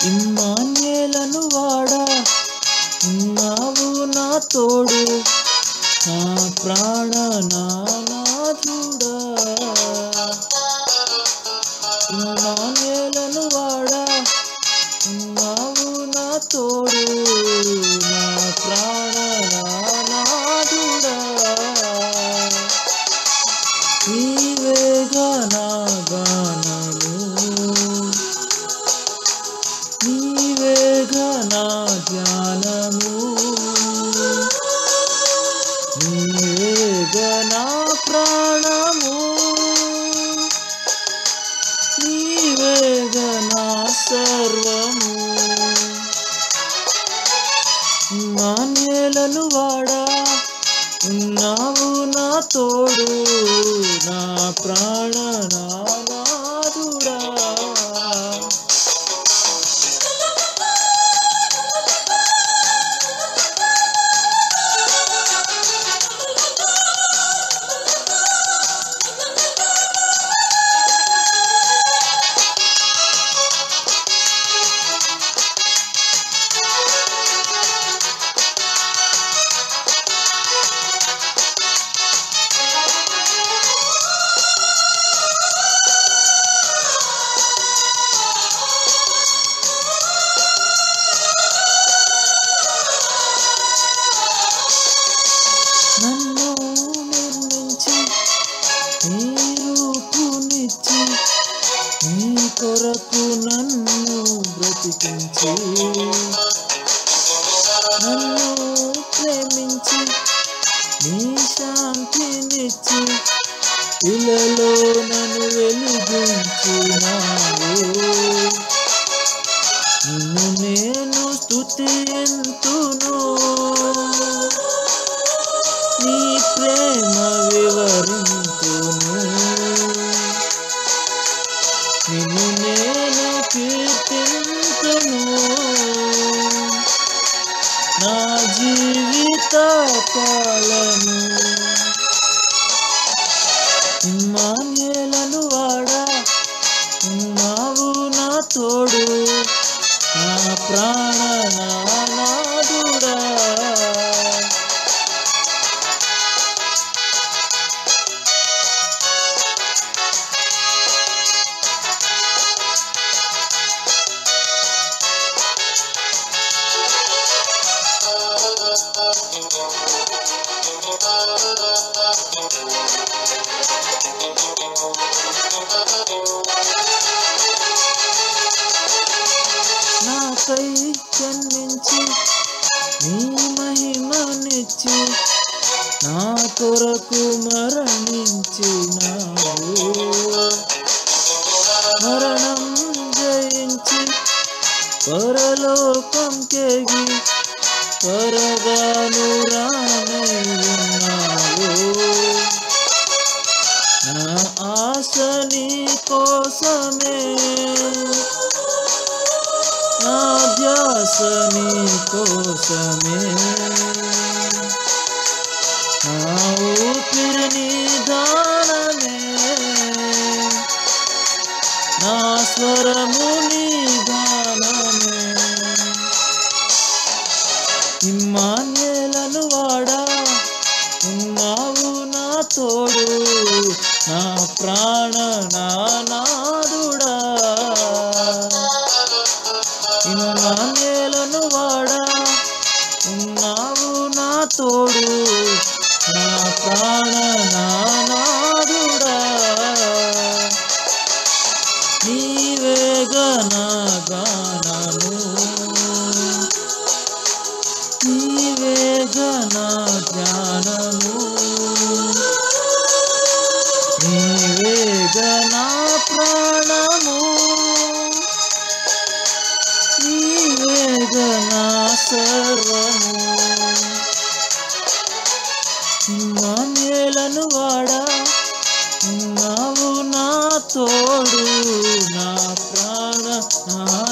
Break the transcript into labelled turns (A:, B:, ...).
A: ఇమ్మాన్యేలను వాడా ఉన్నావు నా తోడు నా ప్రాణ నానాథుడా ఇమ్మాన్యేలను వాడా ఉన్నావు నా తోడు నా ప్రాణ నానాథుడా నీవేగా నా గానము నీవేగా నా ధ్యానము నీవేగా నా ప్రాణము నీవేగా నా సర్వము మాన్యేలను వాడా ఉన్నావు నా తోడు నా ప్రాణ నాదుడా నన్ను నిర్మించి నీ రూపునిచ్చి నీ కొరకు నన్ను బ్రతికించి నన్ను ప్రేమించి నీ శాంతినిచ్చి ఇలలో నన్ను వెలిగించినావు నిన్ను నేను స్తుతింతును నీ ప్రేమ వివరింతును నిన్ను నేను కీర్తింతును నా జీవిత కాలము ఇమ్మాన్యేలను వాడా ఉన్నావు నా తోడు నా ప్రాణ నాదుడా నాకై జన్మించి నీ మహిమనిచ్చి నా కొరకు మరణించినావు మరణం జయించి పరలోకం కేగి త్వరగాను రానయ్యున్నావు నా ఆశ నీ కోసమే నా ధ్యాస నీ కోసమే నా ఊపిరి నీ దానమే నా స్వరము నీ గానమే ఇమ్మాన్యేలను వాడా ఉన్నావు నా తోడు నా ప్రాణ నానాదుడా ఇమ్మాన్యేలను వాడా ఉన్నావు నా తోడు నా ప్రాణ నానాదుడా నీవేగా నా గానము నీవేగా నా ధ్యానము నీవేగా నా ప్రాణము నీవేగా నా సర్వము ఇమ్మాన్యేలను వాడా ఉన్నావు నా తోడు నా ప్రాణ నా